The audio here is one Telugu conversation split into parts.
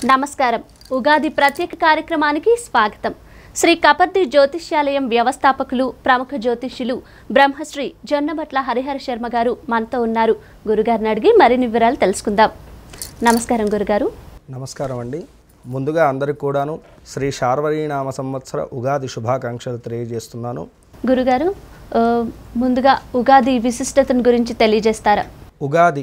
నమస్కారం ఉగాది ప్రత్యేక కార్యక్రమానికి స్వాగతం శ్రీ కపర్ది జ్యోతిష్యాలయం వ్యవస్థాపకులు ప్రముఖ జ్యోతిష్యులు బ్రహ్మశ్రీ జొన్నబట్ల హరిహర శర్మ గారు మనతో ఉన్నారు గురుగారిని అడిగి మరిన్ని వివరాలు తెలుసుకుందాం నమస్కారం గురుగారు నమస్కారం అండి ముందుగా అందరికి కూడాను శ్రీ శార్వరీనామ సంవత్సర ఉగాది శుభాకాంక్షలు తెలియజేస్తున్నాను గురుగారు ఆ, ముందుగా ఉగాది విశిష్టతను గురించి తెలియజేస్తారా ఉగాది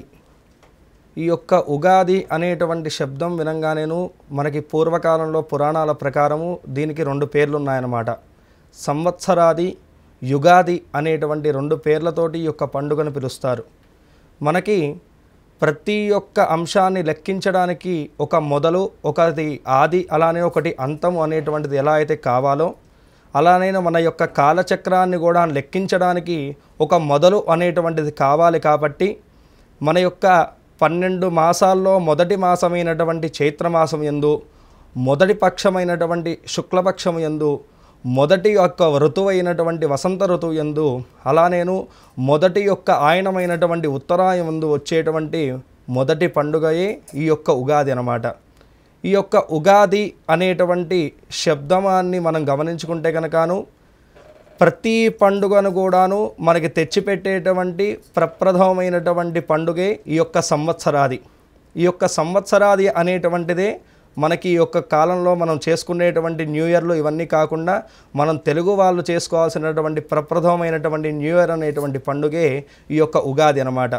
ఈ యొక్క ఉగాది అనేటువంటి శబ్దం వినంగానేను మనకి పూర్వకాలంలో పురాణాల ప్రకారము దీనికి రెండు పేర్లు ఉన్నాయన్నమాట సంవత్సరాది యుగాది అనేటువంటి రెండు పేర్లతోటి ఈ యొక్క పండుగను పిలుస్తారు మనకి ప్రతి ఒక్క అంశాన్ని లెక్కించడానికి ఒక మొదలు ఒకటి ఆది అలానే ఒకటి అంతం అనేటువంటిది ఎలా అయితే కావాలో అలానే మన యొక్క కాలచక్రాన్ని కూడా లెక్కించడానికి ఒక మొదలు అనేటువంటిది కావాలి కాబట్టి మన యొక్క పన్నెండు మాసాల్లో మొదటి మాసమైనటువంటి చైత్రమాసం ఎందు మొదటి పక్షమైనటువంటి శుక్లపక్షం ఎందు మొదటి యొక్క ఋతువు అయినటువంటి వసంత ఋతువు ఎందు అలానేను మొదటి యొక్క ఆయనమైనటువంటి ఉత్తరాయం ఎందు వచ్చేటువంటి మొదటి పండుగయే ఈ యొక్క ఉగాది అన్నమాట ఈ యొక్క ఉగాది అనేటువంటి శబ్దమాన్ని మనం గమనించుకుంటే కనుకను ప్రతి పండుగను కూడాను మనకి తెచ్చిపెట్టేటువంటి ప్రప్రథమమైనటువంటి పండుగే ఈ యొక్క సంవత్సరాది ఈ యొక్క సంవత్సరాది అనేటువంటిదే మనకి ఈ యొక్క కాలంలో మనం చేసుకునేటువంటి న్యూ ఇయర్లు ఇవన్నీ కాకుండా మనం తెలుగు వాళ్ళు చేసుకోవాల్సినటువంటి ప్రప్రథమమైనటువంటి న్యూ ఇయర్ అనేటువంటి పండుగే ఈ యొక్క ఉగాది అన్నమాట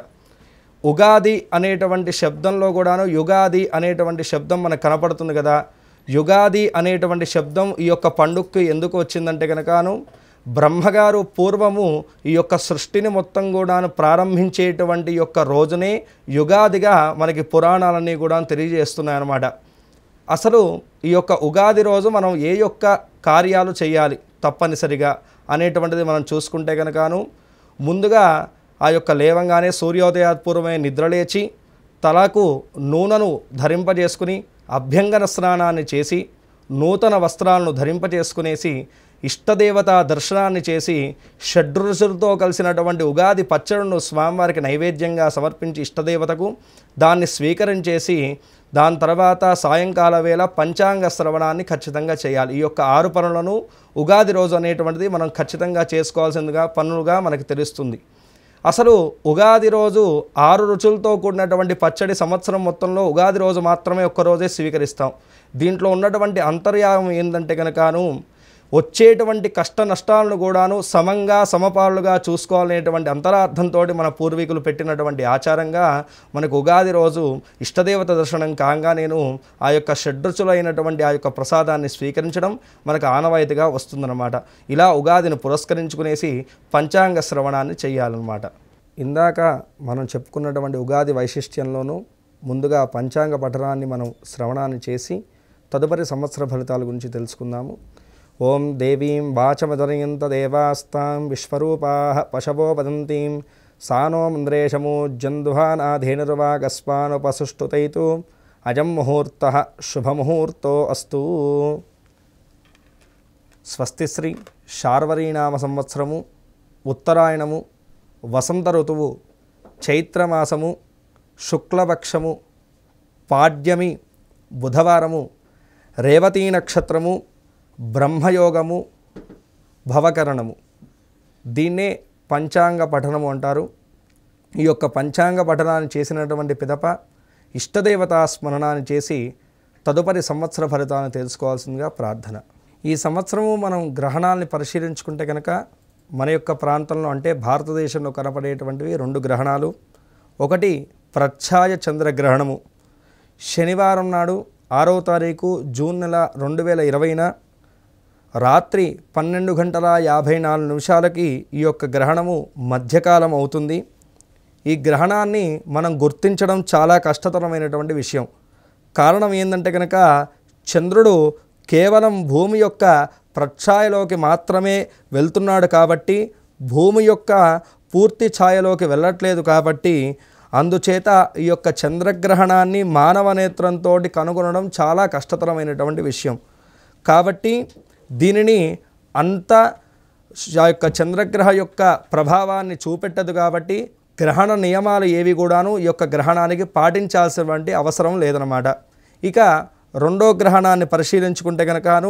ఉగాది అనేటువంటి శబ్దంలో కూడాను యుగాది అనేటువంటి శబ్దం మనకు కనపడుతుంది కదా యుగాది అనేటువంటి శబ్దం ఈ యొక్క పండుగకి ఎందుకు వచ్చిందంటే కనుకను బ్రహ్మగారు పూర్వము ఈ యొక్క సృష్టిని మొత్తం కూడాను ప్రారంభించేటువంటి యొక్క రోజునే యుగాదిగా మనకి పురాణాలన్నీ కూడా తెలియజేస్తున్నాయన్నమాట అసలు ఈ యొక్క ఉగాది రోజు మనం ఏ యొక్క కార్యాలు చేయాలి తప్పనిసరిగా అనేటువంటిది మనం చూసుకుంటే కనుకను ముందుగా ఆ యొక్క లేవంగానే సూర్యోదయాత్పూర్వమే నిద్రలేచి తలకు నూనెను ధరింపజేసుకుని అభ్యంగన స్నానాన్ని చేసి నూతన వస్త్రాలను ధరింపజేసుకునేసి ఇష్టదేవత దర్శనాన్ని చేసి షడ్రుచులతో కలిసినటువంటి ఉగాది పచ్చడును స్వామివారికి నైవేద్యంగా సమర్పించి ఇష్టదేవతకు దాన్ని స్వీకరించేసి దాని తర్వాత సాయంకాల వేళ పంచాంగ శ్రవణాన్ని ఖచ్చితంగా చేయాలి ఈ యొక్క ఆరు పనులను ఉగాది రోజు అనేటువంటిది మనం ఖచ్చితంగా చేసుకోవాల్సిందిగా పనులుగా మనకు తెలుస్తుంది అసలు ఉగాది రోజు ఆరు రుచులతో కూడినటువంటి పచ్చడి సంవత్సరం మొత్తంలో ఉగాది రోజు మాత్రమే ఒక్క రోజే స్వీకరిస్తాం దీంట్లో ఉన్నటువంటి అంతర్యాయం ఏంటంటే కనుకను వచ్చేటువంటి కష్ట నష్టాలను కూడాను సమంగా సమపాలుగా చూసుకోవాలనేటువంటి అంతరార్థంతో మన పూర్వీకులు పెట్టినటువంటి ఆచారంగా మనకు ఉగాది రోజు ఇష్టదేవత దర్శనం కాగా నేను ఆ యొక్క షడ్రుచులైనటువంటి ఆ యొక్క ప్రసాదాన్ని స్వీకరించడం మనకు ఆనవాయితీగా వస్తుందన్నమాట ఇలా ఉగాదిని పురస్కరించుకునేసి పంచాంగ శ్రవణాన్ని చేయాలన్నమాట ఇందాక మనం చెప్పుకున్నటువంటి ఉగాది వైశిష్ట్యంలోనూ ముందుగా పంచాంగ పఠనాన్ని మనం శ్రవణాన్ని చేసి తదుపరి సంవత్సర ఫలితాల గురించి తెలుసుకుందాము ఓం దేవీం వాచమదరయంత దేవాస్తాం విశ్వరూపా పశవో వదంతీం సానో మంద్రేషము జందుహానాధేనుర్వాగస్వానుపసుష్టుతైతు అజం ముహూర్త శుభముహూర్తో అస్తు స్వస్తిశ్రీ శార్వరీనామ సంవత్సరము ఉత్తరాయణము వసంత ఋతువు చైత్రమాసము శుక్లపక్షము పాడ్యమి బుధవారము రేవతీ నక్షత్రము బ్రహ్మయోగము భవకరణము దీన్నే పంచాంగ పఠనము అంటారు ఈ యొక్క పంచాంగ పఠనాన్ని చేసినటువంటి పిదప ఇష్టదేవతా స్మరణాన్ని చేసి తదుపరి సంవత్సర ఫలితాలను తెలుసుకోవాల్సిందిగా ప్రార్థన ఈ సంవత్సరము మనం గ్రహణాలని పరిశీలించుకుంటే కనుక మన యొక్క ప్రాంతంలో అంటే భారతదేశంలో కనపడేటువంటివి రెండు గ్రహణాలు ఒకటి ప్రచ్ఛాయ చంద్రగ్రహణము శనివారం నాడు ఆరవ తారీఖు జూన్ నెల రెండు వేల ఇరవైన రాత్రి పన్నెండు గంటల యాభై నాలుగు నిమిషాలకి ఈ యొక్క గ్రహణము మధ్యకాలం అవుతుంది ఈ గ్రహణాన్ని మనం గుర్తించడం చాలా కష్టతరమైనటువంటి విషయం కారణం ఏంటంటే కనుక చంద్రుడు కేవలం భూమి యొక్క ప్రఛాయలోకి మాత్రమే వెళ్తున్నాడు కాబట్టి భూమి యొక్క పూర్తి ఛాయలోకి వెళ్ళట్లేదు కాబట్టి అందుచేత ఈ యొక్క చంద్రగ్రహణాన్ని మానవ నేత్రంతో కనుగొనడం చాలా కష్టతరమైనటువంటి విషయం కాబట్టి దీనిని అంత ఆ యొక్క చంద్రగ్రహ యొక్క ప్రభావాన్ని చూపెట్టదు కాబట్టి గ్రహణ నియమాలు ఏవి కూడాను ఈ యొక్క గ్రహణానికి పాటించాల్సినటువంటి అవసరం లేదనమాట ఇక రెండో గ్రహణాన్ని పరిశీలించుకుంటే కనుకను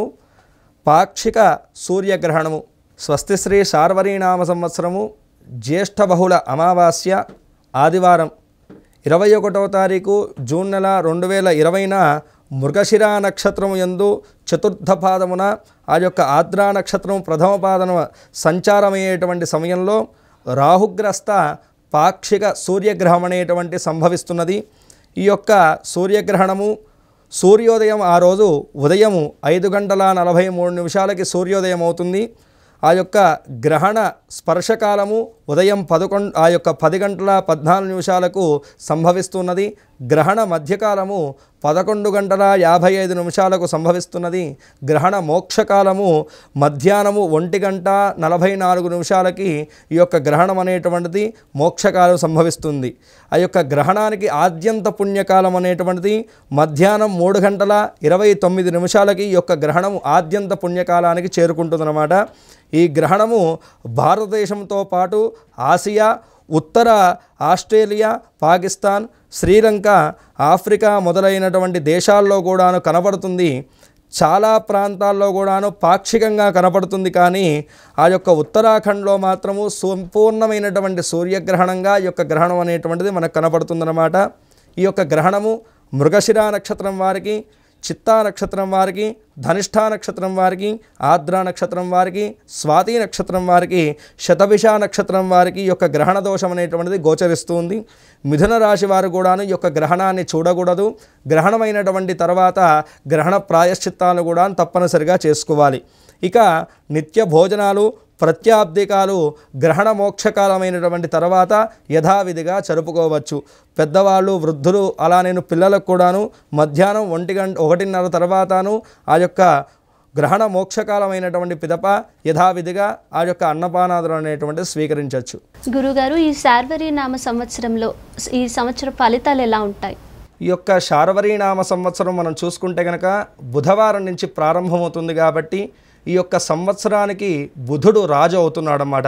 పాక్షిక సూర్యగ్రహణము స్వస్తి శ్రీ శార్వరీనామ సంవత్సరము జ్యేష్ఠ బహుళ అమావాస్య ఆదివారం ఇరవై ఒకటవ తారీఖు జూన్ నెల రెండు వేల ఇరవైన మృగశిరా నక్షత్రము యందు చతుర్థ పాదమున ఆ యొక్క ఆద్రా నక్షత్రం ప్రథమ పాదన సంచారమయ్యేటువంటి సమయంలో రాహుగ్రస్త పాక్షిక సూర్యగ్రహం అనేటువంటి సంభవిస్తున్నది ఈ యొక్క సూర్యగ్రహణము సూర్యోదయం ఆ రోజు ఉదయం ఐదు గంటల నలభై మూడు నిమిషాలకి సూర్యోదయం అవుతుంది ఆ యొక్క గ్రహణ స్పర్శకాలము ఉదయం పదకొండు ఆ యొక్క పది గంటల పద్నాలుగు నిమిషాలకు సంభవిస్తున్నది గ్రహణ మధ్యకాలము పదకొండు గంటల యాభై ఐదు నిమిషాలకు సంభవిస్తున్నది గ్రహణ మోక్షకాలము మధ్యాహ్నము ఒంటి గంట నలభై నాలుగు నిమిషాలకి ఈ యొక్క గ్రహణం అనేటువంటిది మోక్షకాలం సంభవిస్తుంది ఆ యొక్క గ్రహణానికి ఆద్యంత పుణ్యకాలం అనేటువంటిది మధ్యాహ్నం మూడు గంటల ఇరవై తొమ్మిది నిమిషాలకి ఈ యొక్క గ్రహణము ఆద్యంత పుణ్యకాలానికి చేరుకుంటుందన్నమాట ఈ గ్రహణము భారతదేశంతో పాటు ఆసియా ఉత్తర ఆస్ట్రేలియా పాకిస్తాన్ శ్రీలంక ఆఫ్రికా మొదలైనటువంటి దేశాల్లో కూడాను కనబడుతుంది చాలా ప్రాంతాల్లో కూడాను పాక్షికంగా కనపడుతుంది కానీ ఆ యొక్క ఉత్తరాఖండ్లో మాత్రము సంపూర్ణమైనటువంటి సూర్యగ్రహణంగా ఈ యొక్క గ్రహణం అనేటువంటిది మనకు కనపడుతుందన్నమాట ఈ యొక్క గ్రహణము మృగశిరా నక్షత్రం వారికి చిత్తా నక్షత్రం వారికి ధనిష్ఠా నక్షత్రం వారికి ఆద్రా నక్షత్రం వారికి స్వాతి నక్షత్రం వారికి శతభిష నక్షత్రం వారికి ఈ యొక్క గ్రహణ దోషం అనేటువంటిది గోచరిస్తుంది మిథున రాశి వారు కూడాను ఈ యొక్క గ్రహణాన్ని చూడకూడదు గ్రహణమైనటువంటి తర్వాత గ్రహణ ప్రాయశ్చిత్తాలు కూడా తప్పనిసరిగా చేసుకోవాలి ఇక నిత్య భోజనాలు ప్రత్యాబ్దికాలు గ్రహణ మోక్షకాలమైనటువంటి తర్వాత యథావిధిగా జరుపుకోవచ్చు పెద్దవాళ్ళు వృద్ధులు అలా నేను పిల్లలకు కూడాను మధ్యాహ్నం ఒంటి గంట ఒకటిన్నర తర్వాతను ఆ యొక్క గ్రహణ మోక్షకాలమైనటువంటి పిదప యథావిధిగా ఆ యొక్క అన్నపానాదులు అనేటువంటిది స్వీకరించవచ్చు గురుగారు ఈ శార్వరి నామ సంవత్సరంలో ఈ సంవత్సర ఫలితాలు ఎలా ఉంటాయి ఈ యొక్క శార్వరీనామ సంవత్సరం మనం చూసుకుంటే కనుక బుధవారం నుంచి ప్రారంభమవుతుంది కాబట్టి ఈ యొక్క సంవత్సరానికి బుధుడు రాజు అవుతున్నాడన్నమాట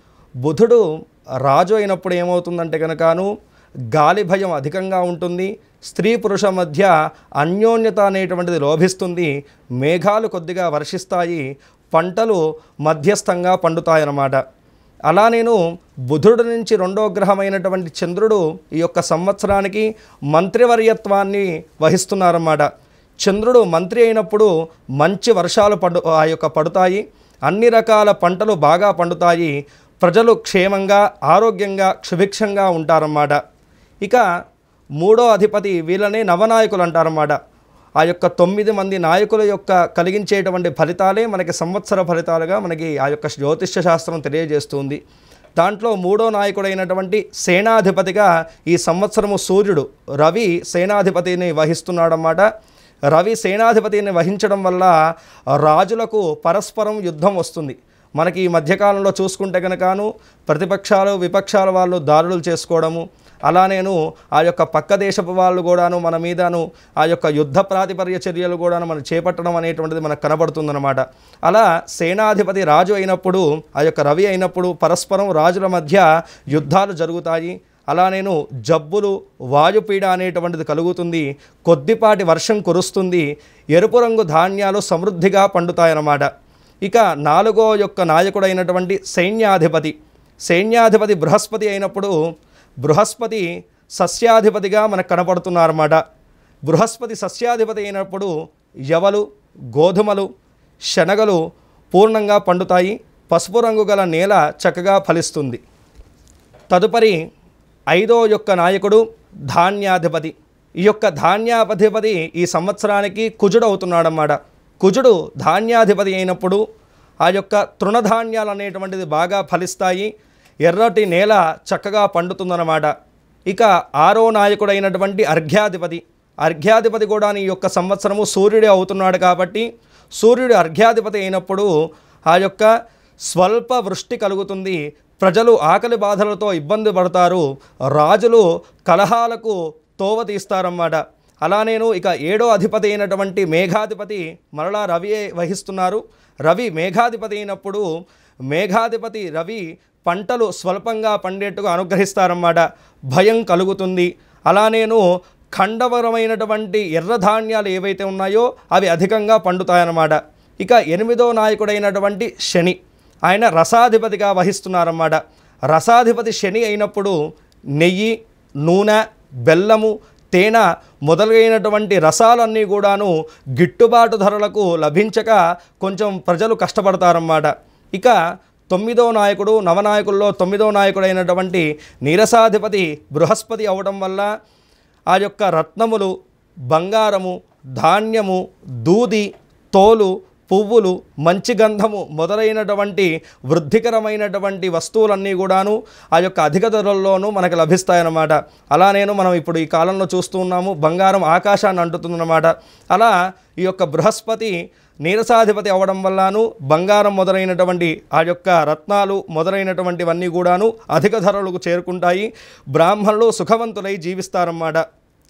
బుధుడు రాజు అయినప్పుడు ఏమవుతుందంటే కనుకను గాలి భయం అధికంగా ఉంటుంది స్త్రీ పురుష మధ్య అన్యోన్యత అనేటువంటిది లోభిస్తుంది మేఘాలు కొద్దిగా వర్షిస్తాయి పంటలు మధ్యస్థంగా పండుతాయన్నమాట అలా నేను బుధుడు నుంచి రెండో గ్రహమైనటువంటి చంద్రుడు ఈ యొక్క సంవత్సరానికి మంత్రివర్యత్వాన్ని వహిస్తున్నారన్నమాట చంద్రుడు మంత్రి అయినప్పుడు మంచి వర్షాలు పడు ఆ యొక్క పడుతాయి అన్ని రకాల పంటలు బాగా పండుతాయి ప్రజలు క్షేమంగా ఆరోగ్యంగా క్షుభిక్షంగా ఉంటారన్నమాట ఇక మూడో అధిపతి వీళ్ళనే నవనాయకులు అంటారన్నమాట ఆ యొక్క తొమ్మిది మంది నాయకుల యొక్క కలిగించేటువంటి ఫలితాలే మనకి సంవత్సర ఫలితాలుగా మనకి ఆ యొక్క జ్యోతిష్య శాస్త్రం తెలియజేస్తుంది దాంట్లో మూడో నాయకుడైనటువంటి సేనాధిపతిగా ఈ సంవత్సరము సూర్యుడు రవి సేనాధిపతిని వహిస్తున్నాడన్నమాట రవి సేనాధిపతిని వహించడం వల్ల రాజులకు పరస్పరం యుద్ధం వస్తుంది మనకి ఈ మధ్యకాలంలో చూసుకుంటే కనుకను ప్రతిపక్షాలు విపక్షాల వాళ్ళు దారులు చేసుకోవడము అలా నేను ఆ యొక్క పక్క దేశపు వాళ్ళు కూడాను మన మీదను ఆ యొక్క యుద్ధ ప్రాతిపర్య చర్యలు కూడాను మనం చేపట్టడం అనేటువంటిది మనకు కనబడుతుందన్నమాట అలా సేనాధిపతి రాజు అయినప్పుడు ఆ యొక్క రవి అయినప్పుడు పరస్పరం రాజుల మధ్య యుద్ధాలు జరుగుతాయి అలా నేను జబ్బులు వాయుపీడ అనేటువంటిది కలుగుతుంది కొద్దిపాటి వర్షం కురుస్తుంది ఎరుపు రంగు ధాన్యాలు సమృద్ధిగా పండుతాయన్నమాట ఇక నాలుగో యొక్క నాయకుడైనటువంటి సైన్యాధిపతి సైన్యాధిపతి బృహస్పతి అయినప్పుడు బృహస్పతి సస్యాధిపతిగా మనకు కనపడుతున్నారన్నమాట బృహస్పతి సస్యాధిపతి అయినప్పుడు యవలు గోధుమలు శనగలు పూర్ణంగా పండుతాయి పసుపు రంగు గల నేల చక్కగా ఫలిస్తుంది తదుపరి ఐదో యొక్క నాయకుడు ధాన్యాధిపతి ఈ యొక్క ధాన్యాధిపతి ఈ సంవత్సరానికి కుజుడు అవుతున్నాడన్నమాట కుజుడు ధాన్యాధిపతి అయినప్పుడు ఆ యొక్క తృణధాన్యాలు అనేటువంటిది బాగా ఫలిస్తాయి ఎర్రటి నేల చక్కగా పండుతుందన్నమాట ఇక ఆరో నాయకుడైనటువంటి అర్ఘ్యాధిపతి అర్ఘ్యాధిపతి కూడా ఈ యొక్క సంవత్సరము సూర్యుడే అవుతున్నాడు కాబట్టి సూర్యుడు అర్ఘ్యాధిపతి అయినప్పుడు ఆ యొక్క స్వల్ప వృష్టి కలుగుతుంది ప్రజలు ఆకలి బాధలతో ఇబ్బంది పడతారు రాజులు కలహాలకు తోవ తీస్తారన్నమాట అలా నేను ఇక ఏడో అధిపతి అయినటువంటి మేఘాధిపతి మరలా రవియే వహిస్తున్నారు రవి మేఘాధిపతి అయినప్పుడు మేఘాధిపతి రవి పంటలు స్వల్పంగా పండేట్టుగా అనుగ్రహిస్తారన్నమాట భయం కలుగుతుంది అలా నేను ఖండవరమైనటువంటి ఎర్రధాన్యాలు ఏవైతే ఉన్నాయో అవి అధికంగా పండుతాయన్నమాట ఇక ఎనిమిదో నాయకుడైనటువంటి శని ఆయన రసాధిపతిగా వహిస్తున్నారన్నమాట రసాధిపతి శని అయినప్పుడు నెయ్యి నూనె బెల్లము తేనె మొదలైనటువంటి రసాలన్నీ కూడాను గిట్టుబాటు ధరలకు లభించక కొంచెం ప్రజలు కష్టపడతారన్నమాట ఇక తొమ్మిదో నాయకుడు నవనాయకుల్లో తొమ్మిదో నాయకుడైనటువంటి నీరసాధిపతి బృహస్పతి అవడం వల్ల ఆ యొక్క రత్నములు బంగారము ధాన్యము దూది తోలు పువ్వులు మంచి గంధము మొదలైనటువంటి వృద్ధికరమైనటువంటి వస్తువులన్నీ కూడాను ఆ యొక్క అధిక ధరల్లోనూ మనకు లభిస్తాయన్నమాట అలా నేను మనం ఇప్పుడు ఈ కాలంలో చూస్తూ ఉన్నాము బంగారం ఆకాశాన్ని అంటుతుందన్నమాట అలా ఈ యొక్క బృహస్పతి నీరసాధిపతి అవ్వడం వల్లను బంగారం మొదలైనటువంటి ఆ యొక్క రత్నాలు మొదలైనటువంటివన్నీ కూడాను అధిక ధరలకు చేరుకుంటాయి బ్రాహ్మణులు సుఖవంతులై జీవిస్తారన్నమాట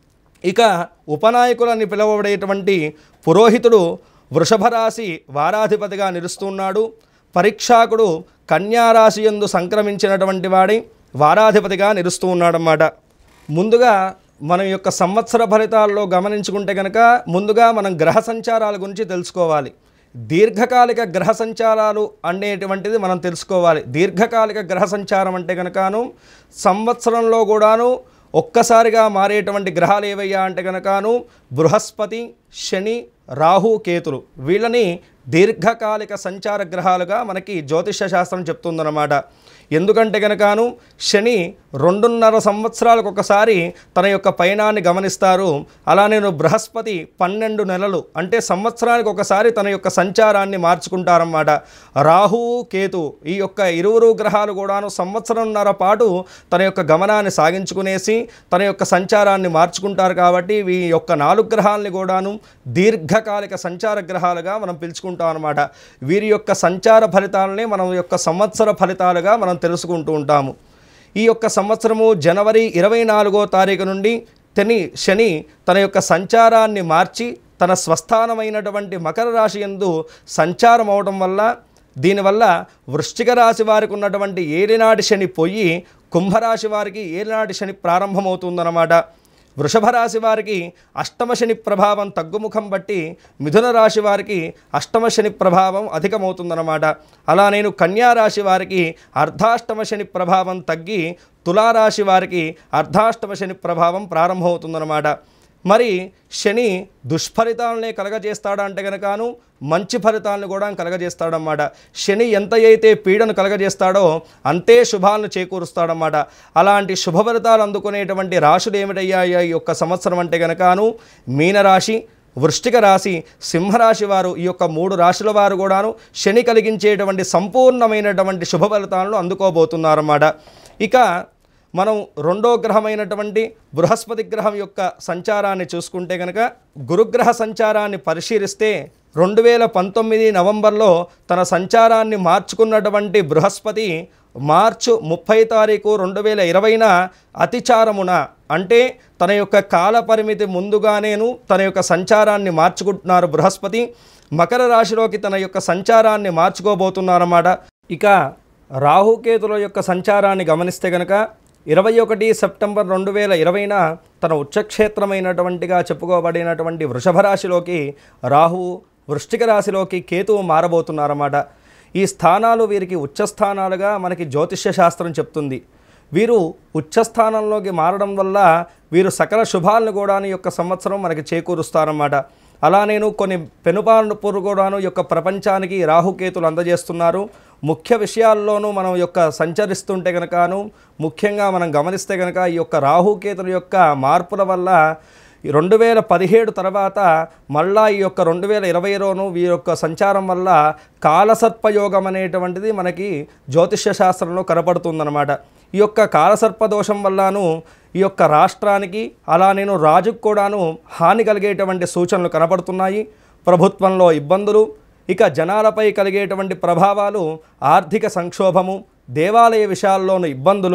ఇక ఉపనాయకులని పిలువబడేటువంటి పురోహితుడు వృషభ రాశి వారాధిపతిగా నిలుస్తున్నాడు పరీక్షాకుడు కన్యారాశి యందు సంక్రమించినటువంటి వాడి వారాధిపతిగా నిలుస్తూ ఉన్నాడన్నమాట ముందుగా మన యొక్క సంవత్సర ఫలితాల్లో గమనించుకుంటే కనుక ముందుగా మనం గ్రహ సంచారాల గురించి తెలుసుకోవాలి దీర్ఘకాలిక గ్రహ సంచారాలు అనేటువంటిది మనం తెలుసుకోవాలి దీర్ఘకాలిక గ్రహ సంచారం అంటే కనుకను సంవత్సరంలో కూడాను ఒక్కసారిగా మారేటువంటి గ్రహాలు ఏవయ్యా అంటే కనుకను బృహస్పతి శని రాహు కేతులు వీళ్ళని దీర్ఘకాలిక సంచార గ్రహాలుగా మనకి జ్యోతిష శాస్త్రం చెప్తుందన్నమాట ఎందుకంటే కనుకను శని రెండున్నర సంవత్సరాలకు ఒకసారి తన యొక్క పయనాన్ని గమనిస్తారు అలా నేను బృహస్పతి పన్నెండు నెలలు అంటే సంవత్సరానికి ఒకసారి తన యొక్క సంచారాన్ని మార్చుకుంటారన్నమాట రాహు కేతు ఈ యొక్క ఇరువురు గ్రహాలు కూడాను సంవత్సరంన్నర పాటు తన యొక్క గమనాన్ని సాగించుకునేసి తన యొక్క సంచారాన్ని మార్చుకుంటారు కాబట్టి ఈ యొక్క నాలుగు గ్రహాలని కూడాను దీర్ఘకాలిక సంచార గ్రహాలుగా మనం పిలుచుకుంటాం అనమాట వీరి యొక్క సంచార ఫలితాలని మనం యొక్క సంవత్సర ఫలితాలుగా మనం తెలుసుకుంటూ ఉంటాము ఈ యొక్క సంవత్సరము జనవరి ఇరవై నాలుగో తారీఖు నుండి తెని శని తన యొక్క సంచారాన్ని మార్చి తన స్వస్థానమైనటువంటి మకర రాశి యందు సంచారం అవడం వల్ల దీనివల్ల వృశ్చిక రాశి వారికి ఉన్నటువంటి ఏలినాటి శని పోయి కుంభరాశి వారికి ఏలినాటి శని ప్రారంభమవుతుందన్నమాట వృషభ రాశి వారికి అష్టమ శని ప్రభావం తగ్గుముఖం బట్టి మిథున రాశి వారికి అష్టమ శని ప్రభావం అధికమవుతుందన్నమాట అలా నేను కన్యా రాశి వారికి అర్ధాష్టమ శని ప్రభావం తగ్గి తులారాశి వారికి అర్ధాష్టమ శని ప్రభావం ప్రారంభమవుతుందన్నమాట మరి శని దుష్ఫలితాలనే కలగజేస్తాడా అంటే కనుకను మంచి ఫలితాలను కూడా కలగజేస్తాడన్నమాట శని ఎంత అయితే పీడను కలగజేస్తాడో అంతే శుభాలను చేకూరుస్తాడన్నమాట అలాంటి శుభ ఫలితాలు అందుకునేటువంటి రాశులు ఏమిటయ్యాయి ఈ యొక్క సంవత్సరం అంటే కనుకను మీనరాశి వృష్టిక రాశి సింహరాశి వారు ఈ యొక్క మూడు రాశుల వారు కూడాను శని కలిగించేటువంటి సంపూర్ణమైనటువంటి శుభ ఫలితాలను అందుకోబోతున్నారన్నమాట ఇక మనం రెండో గ్రహమైనటువంటి బృహస్పతి గ్రహం యొక్క సంచారాన్ని చూసుకుంటే కనుక గురుగ్రహ సంచారాన్ని పరిశీలిస్తే రెండు వేల పంతొమ్మిది నవంబర్లో తన సంచారాన్ని మార్చుకున్నటువంటి బృహస్పతి మార్చు ముప్పై తారీఖు రెండు వేల ఇరవైన అతిచారమున అంటే తన యొక్క కాల పరిమితి ముందుగానేను తన యొక్క సంచారాన్ని మార్చుకుంటున్నారు బృహస్పతి మకర రాశిలోకి తన యొక్క సంచారాన్ని మార్చుకోబోతున్నారన్నమాట ఇక రాహుకేతుల యొక్క సంచారాన్ని గమనిస్తే కనుక ఇరవై ఒకటి సెప్టెంబర్ రెండు వేల ఇరవైన తన ఉచ్చక్షేత్రమైనటువంటిగా చెప్పుకోబడినటువంటి వృషభ రాశిలోకి రాహువు వృశ్చిక రాశిలోకి కేతువు మారబోతున్నారన్నమాట ఈ స్థానాలు వీరికి ఉచ్చస్థానాలుగా మనకి జ్యోతిష్య శాస్త్రం చెప్తుంది వీరు ఉచ్చస్థానంలోకి మారడం వల్ల వీరు సకల శుభాలను కూడా ఈ యొక్క సంవత్సరం మనకి చేకూరుస్తారన్నమాట అలా నేను కొన్ని పెనుపానుపురు కూడాను యొక్క ప్రపంచానికి రాహుకేతులు అందజేస్తున్నారు ముఖ్య విషయాల్లోనూ మనం యొక్క సంచరిస్తుంటే కనుకను ముఖ్యంగా మనం గమనిస్తే కనుక ఈ యొక్క రాహుకేతుల యొక్క మార్పుల వల్ల ఈ రెండు వేల పదిహేడు తర్వాత మళ్ళా ఈ యొక్క రెండు వేల ఇరవైలోను వీరి యొక్క సంచారం వల్ల కాలసర్పయోగం అనేటువంటిది మనకి జ్యోతిష్య శాస్త్రంలో కనపడుతుందన్నమాట ఈ యొక్క కాలసర్ప దోషం వల్లను ఈ యొక్క రాష్ట్రానికి అలా నేను రాజుకు కూడాను హాని కలిగేటువంటి సూచనలు కనపడుతున్నాయి ప్రభుత్వంలో ఇబ్బందులు ఇక జనాలపై కలిగేటువంటి ప్రభావాలు ఆర్థిక సంక్షోభము దేవాలయ విషయాల్లోని ఇబ్బందులు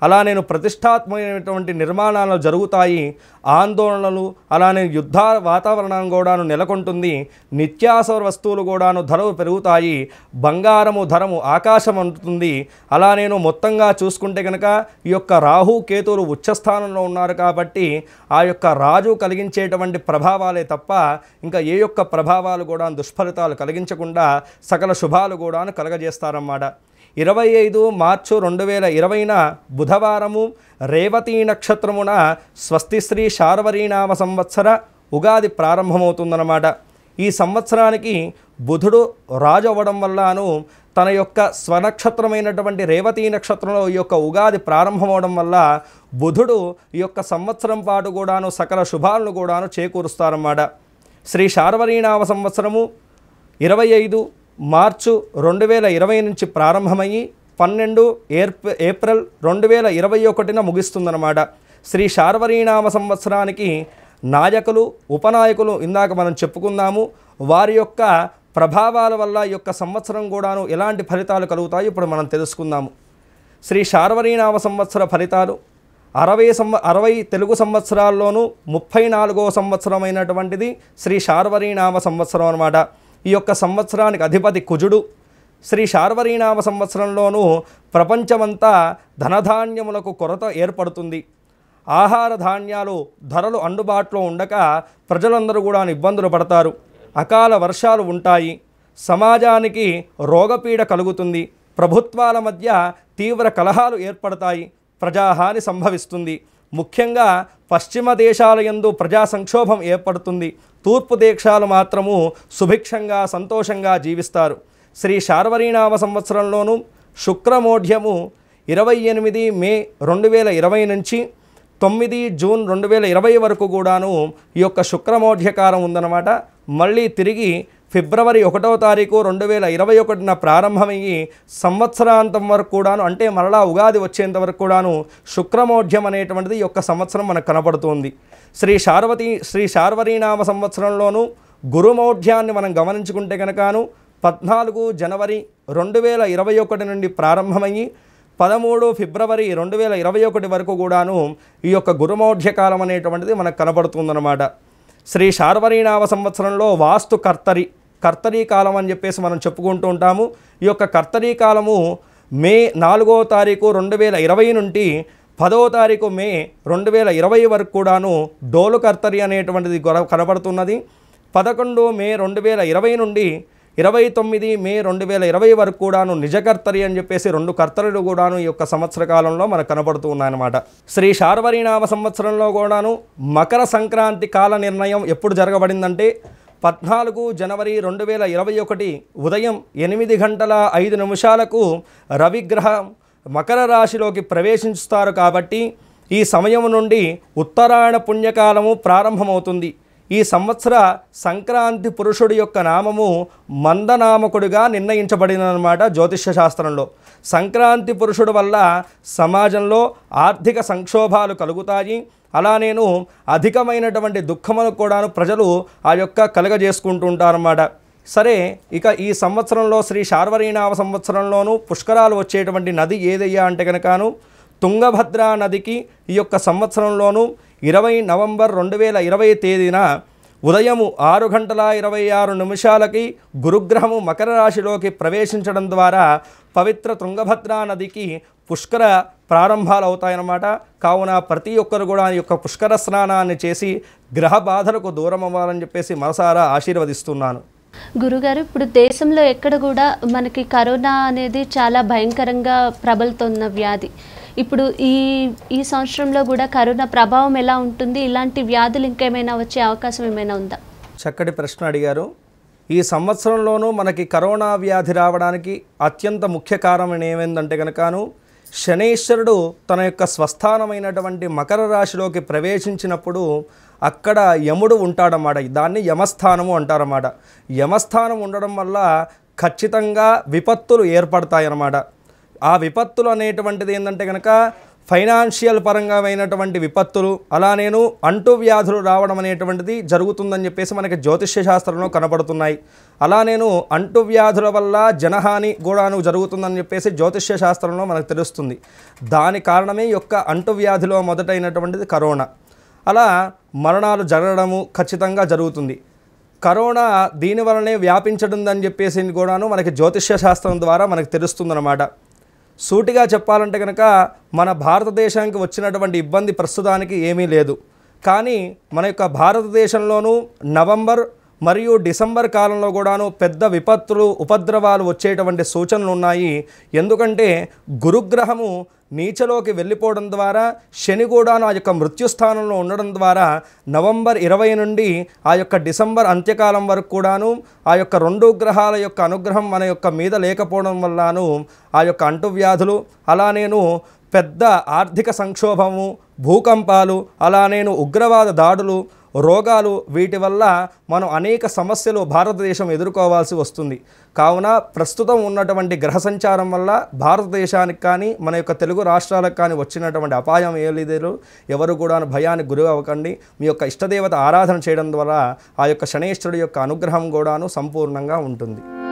అలా నేను ప్రతిష్టాత్మకమైనటువంటి నిర్మాణాలు జరుగుతాయి ఆందోళనలు అలానే యుద్ధ వాతావరణం కూడాను నెలకొంటుంది నిత్యావసర వస్తువులు కూడాను ధరలు పెరుగుతాయి బంగారము ధరము ఆకాశం అందుతుంది అలా నేను మొత్తంగా చూసుకుంటే కనుక ఈ యొక్క రాహు కేతువులు ఉచ్చస్థానంలో ఉన్నారు కాబట్టి ఆ యొక్క రాజు కలిగించేటువంటి ప్రభావాలే తప్ప ఇంకా ఏ యొక్క ప్రభావాలు కూడా దుష్ఫలితాలు కలిగించకుండా సకల శుభాలు కూడా కలగజేస్తారన్నమాట ఇరవై ఐదు మార్చు రెండు వేల ఇరవైన బుధవారము రేవతీ నక్షత్రమున స్వస్తి శ్రీ శార్వరీనామ సంవత్సర ఉగాది ప్రారంభమవుతుందన్నమాట ఈ సంవత్సరానికి బుధుడు రాజు అవ్వడం వల్లను తన యొక్క స్వనక్షత్రమైనటువంటి రేవతీ నక్షత్రంలో ఈ యొక్క ఉగాది ప్రారంభమవడం వల్ల బుధుడు ఈ యొక్క సంవత్సరం పాటు కూడాను సకల శుభాలను కూడాను చేకూరుస్తారన్నమాట శ్రీ శార్వరీనామ సంవత్సరము ఇరవై ఐదు మార్చు రెండు వేల ఇరవై నుంచి ప్రారంభమయ్యి పన్నెండు ఏర్ప్ ఏప్రిల్ రెండు వేల ఇరవై ఒకటిన ముగిస్తుందన్నమాట శ్రీ శార్వరీనామ సంవత్సరానికి నాయకులు ఉపనాయకులు ఇందాక మనం చెప్పుకుందాము వారి యొక్క ప్రభావాల వల్ల ఈ యొక్క సంవత్సరం కూడాను ఎలాంటి ఫలితాలు కలుగుతాయో ఇప్పుడు మనం తెలుసుకుందాము శ్రీ శార్వరీనామ సంవత్సర ఫలితాలు అరవై సంవ అరవై తెలుగు సంవత్సరాల్లోనూ ముప్పై నాలుగో సంవత్సరమైనటువంటిది శ్రీ శార్వరీనామ సంవత్సరం అన్నమాట ఈ యొక్క సంవత్సరానికి అధిపతి కుజుడు శ్రీ శార్వరీనామ సంవత్సరంలోనూ ప్రపంచమంతా ధనధాన్యములకు కొరత ఏర్పడుతుంది ఆహార ధాన్యాలు ధరలు అందుబాటులో ఉండక ప్రజలందరూ కూడా ఇబ్బందులు పడతారు అకాల వర్షాలు ఉంటాయి సమాజానికి రోగపీడ కలుగుతుంది ప్రభుత్వాల మధ్య తీవ్ర కలహాలు ఏర్పడతాయి ప్రజాహాని సంభవిస్తుంది ముఖ్యంగా పశ్చిమ దేశాల యందు ప్రజా సంక్షోభం ఏర్పడుతుంది తూర్పు దేశాలు మాత్రము సుభిక్షంగా సంతోషంగా జీవిస్తారు శ్రీ శార్వరీనామ సంవత్సరంలోనూ శుక్రమోఢ్యము ఇరవై ఎనిమిది మే రెండు వేల ఇరవై నుంచి తొమ్మిది జూన్ రెండు వేల ఇరవై వరకు కూడాను ఈ యొక్క శుక్రమోఢ్యకాలం ఉందన్నమాట మళ్ళీ తిరిగి ఫిబ్రవరి ఒకటో తారీఖు రెండు వేల ఇరవై ఒకటిన ప్రారంభమయ్యి సంవత్సరాంతం వరకు కూడాను అంటే మరలా ఉగాది వచ్చేంత వరకు కూడాను శుక్రమోఢ్యం అనేటువంటిది ఈ యొక్క సంవత్సరం మనకు కనపడుతుంది శ్రీ శార్వతి శ్రీ శార్వరీనామ సంవత్సరంలోనూ గురుమౌఢ్యాన్ని మనం గమనించుకుంటే కనుకను పద్నాలుగు జనవరి రెండు వేల ఇరవై ఒకటి నుండి ప్రారంభమయ్యి పదమూడు ఫిబ్రవరి రెండు వేల ఇరవై ఒకటి వరకు కూడాను ఈ యొక్క గురుమౌఢ్య కాలం అనేటువంటిది మనకు కనబడుతుందన్నమాట శ్రీ శార్వరీనామ సంవత్సరంలో వాస్తు కర్తరి కర్తరీ కాలం అని చెప్పేసి మనం చెప్పుకుంటూ ఉంటాము ఈ యొక్క కర్తరీ కాలము మే నాలుగో తారీఖు రెండు వేల ఇరవై నుండి పదో తారీఖు మే రెండు వేల ఇరవై వరకు కూడాను డోలు కర్తరి అనేటువంటిది గొర- కనబడుతున్నది పదకొండు మే రెండు వేల ఇరవై నుండి ఇరవై తొమ్మిది మే రెండు వేల ఇరవై వరకు కూడాను నిజకర్తరి అని చెప్పేసి రెండు కర్తరులు కూడాను ఈ యొక్క సంవత్సర కాలంలో మనకు కనబడుతూ ఉన్నాయన్నమాట శ్రీ శార్వరీనామ సంవత్సరంలో కూడాను మకర సంక్రాంతి కాల నిర్ణయం ఎప్పుడు జరగబడిందంటే పద్నాలుగు జనవరి రెండు వేల ఇరవై ఒకటి ఉదయం ఎనిమిది గంటల ఐదు నిమిషాలకు రవిగ్రహం మకర రాశిలోకి ప్రవేశిస్తారు కాబట్టి ఈ సమయం నుండి ఉత్తరాయణ పుణ్యకాలము ప్రారంభమవుతుంది ఈ సంవత్సర సంక్రాంతి పురుషుడి యొక్క నామము మందనామకుడిగా నిర్ణయించబడినమాట జ్యోతిష్య శాస్త్రంలో సంక్రాంతి పురుషుడు వల్ల సమాజంలో ఆర్థిక సంక్షోభాలు కలుగుతాయి అలా నేను అధికమైనటువంటి దుఃఖములు కూడాను ప్రజలు ఆ యొక్క కలగజేసుకుంటూ ఉంటారన్నమాట సరే ఇక ఈ సంవత్సరంలో శ్రీ శార్వరీనామ సంవత్సరంలోనూ పుష్కరాలు వచ్చేటువంటి నది ఏదయ్యా అంటే కనుకను తుంగభద్రా నదికి ఈ యొక్క సంవత్సరంలోనూ ఇరవై నవంబర్ రెండు వేల ఇరవై తేదీన ఉదయము ఆరు గంటల ఇరవై ఆరు నిమిషాలకి గురుగ్రహము మకర రాశిలోకి ప్రవేశించడం ద్వారా పవిత్ర తుంగభద్రా నదికి పుష్కర ప్రారంభాలు అవుతాయన్నమాట కావున ప్రతి ఒక్కరు కూడా ఈ యొక్క పుష్కర స్నానాన్ని చేసి గ్రహ బాధలకు దూరం అవ్వాలని చెప్పేసి మనసారా ఆశీర్వదిస్తున్నాను గురుగారు ఇప్పుడు దేశంలో ఎక్కడ కూడా మనకి కరోనా అనేది చాలా భయంకరంగా ప్రబలుతున్న వ్యాధి ఇప్పుడు ఈ ఈ సంవత్సరంలో కూడా కరోనా ప్రభావం ఎలా ఉంటుంది ఇలాంటి వ్యాధులు ఇంకేమైనా వచ్చే అవకాశం ఏమైనా ఉందా చక్కటి ప్రశ్న అడిగారు ఈ సంవత్సరంలోనూ మనకి కరోనా వ్యాధి రావడానికి అత్యంత ముఖ్య కారణం ఏమైందంటే కనుకను శనేశ్వరుడు తన యొక్క స్వస్థానమైనటువంటి మకర రాశిలోకి ప్రవేశించినప్పుడు అక్కడ యముడు ఉంటాడన్నమాట దాన్ని యమస్థానము అంటారన్నమాట యమస్థానం ఉండడం వల్ల ఖచ్చితంగా విపత్తులు ఏర్పడతాయన్నమాట ఆ విపత్తులు అనేటువంటిది ఏంటంటే కనుక ఫైనాన్షియల్ పరంగామైనటువంటి విపత్తులు అలా నేను అంటువ్యాధులు రావడం అనేటువంటిది జరుగుతుందని చెప్పేసి మనకి జ్యోతిష్య శాస్త్రంలో కనపడుతున్నాయి అలా నేను అంటువ్యాధుల వల్ల జనహాని కూడాను జరుగుతుందని చెప్పేసి జ్యోతిష్య శాస్త్రంలో మనకు తెలుస్తుంది దాని కారణమే ఈ యొక్క అంటువ్యాధిలో మొదటైనటువంటిది కరోనా అలా మరణాలు జరగడము ఖచ్చితంగా జరుగుతుంది కరోనా దీని వలనే వ్యాపించడుందని చెప్పేసి కూడాను మనకి జ్యోతిష్య శాస్త్రం ద్వారా మనకు తెలుస్తుందన్నమాట సూటిగా చెప్పాలంటే కనుక మన భారతదేశానికి వచ్చినటువంటి ఇబ్బంది ప్రస్తుతానికి ఏమీ లేదు కానీ మన యొక్క భారతదేశంలోనూ నవంబర్ మరియు డిసెంబర్ కాలంలో కూడాను పెద్ద విపత్తులు ఉపద్రవాలు వచ్చేటువంటి సూచనలు ఉన్నాయి ఎందుకంటే గురుగ్రహము నీచలోకి వెళ్ళిపోవడం ద్వారా శని కూడా ఆ యొక్క మృత్యుస్థానంలో ఉండడం ద్వారా నవంబర్ ఇరవై నుండి ఆ యొక్క డిసెంబర్ అంత్యకాలం వరకు కూడాను ఆ యొక్క రెండు గ్రహాల యొక్క అనుగ్రహం మన యొక్క మీద లేకపోవడం వల్లను ఆ యొక్క అంటువ్యాధులు అలా నేను పెద్ద ఆర్థిక సంక్షోభము భూకంపాలు అలా నేను ఉగ్రవాద దాడులు రోగాలు వీటి వల్ల మనం అనేక సమస్యలు భారతదేశం ఎదుర్కోవాల్సి వస్తుంది కావున ప్రస్తుతం ఉన్నటువంటి గ్రహ సంచారం వల్ల భారతదేశానికి కానీ మన యొక్క తెలుగు రాష్ట్రాలకు కానీ వచ్చినటువంటి అపాయం ఏ లేదు ఎవరు కూడా భయానికి గురి అవ్వకండి మీ యొక్క ఇష్టదేవత ఆరాధన చేయడం ద్వారా ఆ యొక్క శనేశ్వరుడి యొక్క అనుగ్రహం కూడాను సంపూర్ణంగా ఉంటుంది